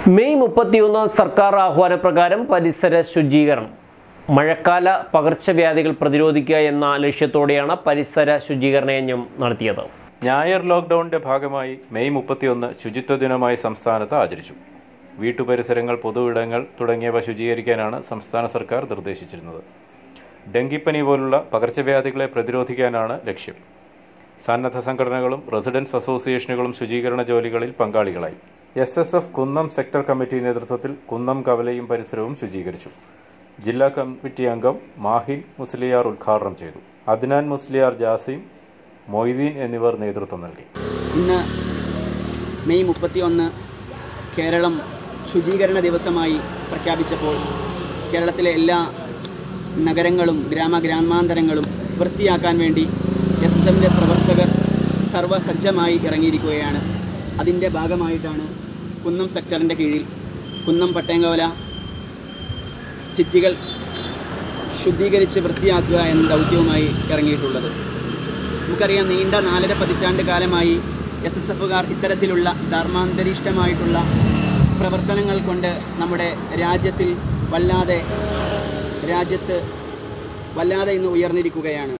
May മുപ്പത്തിയൊന്ന് സർക്കാർ ആഹ്വാനപ്രകാരം പരിസര ശുചീകരണം മഴക്കാല പകർച്ചവ്യാധികൾ പ്രതിരോധിക്കുക എന്ന ലക്ഷ്യത്തോടെയാണ് പരിസര ശുചീകരണ യജ്ഞം നടത്തിയത് ഞായർ ലോക്ക്ഡൌണിന്റെ ഭാഗമായി മെയ് മുപ്പത്തിയൊന്ന് ശുചിത്വ ദിനമായി സംസ്ഥാനത്ത് ആചരിച്ചു വീട്ടുപരിസരങ്ങൾ പൊതുവിടങ്ങൾ തുടങ്ങിയവ ശുചീകരിക്കാനാണ് സംസ്ഥാന സർക്കാർ നിർദ്ദേശിച്ചിരുന്നത് ഡെങ്കിപ്പനി പോലുള്ള പകർച്ചവ്യാധികളെ പ്രതിരോധിക്കാനാണ് ലക്ഷ്യം സന്നദ്ധ സംഘടനകളും റെസിഡൻസ് അസോസിയേഷനുകളും ശുചീകരണ ജോലികളിൽ പങ്കാളികളായി S S F Kunnam sector committee നേതൃത്വത്തിൽ കുന്നം കവലയും പരിസരവും ശുചീകരിച്ചു ജില്ലാ കമ്മിറ്റി അംഗം മാഹിൻ മുസ്ലിയാർ ഉദ്ഘാടനം ചെയ്തു അദ്നാൻ മുസ്ലിയാർ ജാസിം മൊയ്തീൻ എന്നിവർ നേതൃത്വം നൽകി ഇന്ന് മെയ് മുപ്പത്തിയൊന്ന് കേരളം ശുചീകരണ ദിവസമായി പ്രഖ്യാപിച്ചപ്പോൾ കേരളത്തിലെ എല്ലാ നഗരങ്ങളും ഗ്രാമഗ്രാമാന്തരങ്ങളും വൃത്തിയാക്കാൻ വേണ്ടി എസ് എസ് എമ്മിൻ്റെ പ്രവർത്തകർ സർവസജ്ജമായി ഇറങ്ങിയിരിക്കുകയാണ് അതിൻ്റെ ഭാഗമായിട്ടാണ് കുന്നം സെക്ടറിൻ്റെ കീഴിൽ കുന്നം പട്ടേങ്കവല സിറ്റികൾ ശുദ്ധീകരിച്ച് വൃത്തിയാക്കുക എന്ന ദൗത്യവുമായി ഇറങ്ങിയിട്ടുള്ളത് നമുക്കറിയാം നീണ്ട നാലര പതിറ്റാണ്ട് കാലമായി എസ് എസ് എഫുകാർ ഇത്തരത്തിലുള്ള ധർമാന്തരിഷ്ടമായിട്ടുള്ള പ്രവർത്തനങ്ങൾ കൊണ്ട് നമ്മുടെ രാജ്യത്തിൽ വല്ലാതെ രാജ്യത്ത് വല്ലാതെ ഇന്ന് ഉയർന്നിരിക്കുകയാണ്